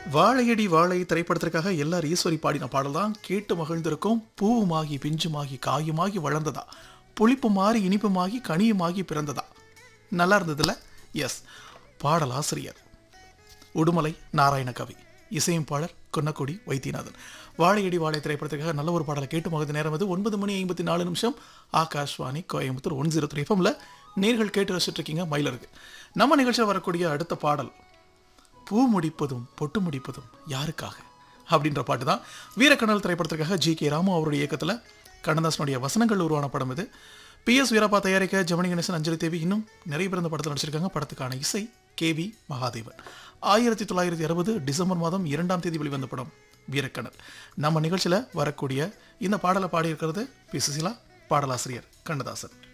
வாழையடி வாழை திரைப்படத்திற்காக எல்லார் ஈஸ்வரி பாடின பாடல் தான் கேட்டு மகிழ்ந்திருக்கும் பூவுமாகி பிஞ்சுமாகி காயுமாகி வளர்ந்ததா புளிப்பு மாறி இனிப்புமாகி கனியுமாகி பிறந்ததா நல்லா இருந்ததுல எஸ் பாடல் ஆசிரியர் உடுமலை நாராயண கவி இசையமைப்பாளர் குன்னக்குடி வைத்தியநாதன் வாழையடி வாழை திரைப்படத்திற்காக நல்ல ஒரு பாடலை கேட்டு மகிழ்ந்த நேரம் அது ஒன்பது மணி ஐம்பத்தி நாலு நிமிஷம் Akashvani Coimbatore one zero three எஃப்எம்ல நேர்கள் கேட்டு ரசிச்சுட்டு இருக்கீங்க மயிலருக்கு நம்ம நிகழ்ச்சியில் வரக்கூடிய அடுத்த பாடல் பூ முடிப்பதும் பொட்டு முடிப்பதும் யாருக்காக அப்படின்ற பாட்டு தான் வீரக்கணல் திரைப்படத்திற்காக ஜி கே ராமு அவருடைய இயக்கத்தில் கண்ணதாசனுடைய வசனங்கள் உருவான படம் இது பி எஸ் வீரப்பா தயாரிக்க ஜெமினி கணேசன் அஞ்சலி தேவி இன்னும் நிறைய பேர் இந்த படத்தில் நடிச்சிருக்காங்க படத்துக்கான இசை கே வி மகாதேவன் ஆயிரத்தி தொள்ளாயிரத்தி அறுபது டிசம்பர் மாதம் இரண்டாம் தேதி வெளிவந்த படம் வீரக்கணல் நம்ம நிகழ்ச்சியில் வரக்கூடிய இந்த பாடலை பாடியிருக்கிறது பி சுசிலா பாடலாசிரியர் கண்ணதாசன்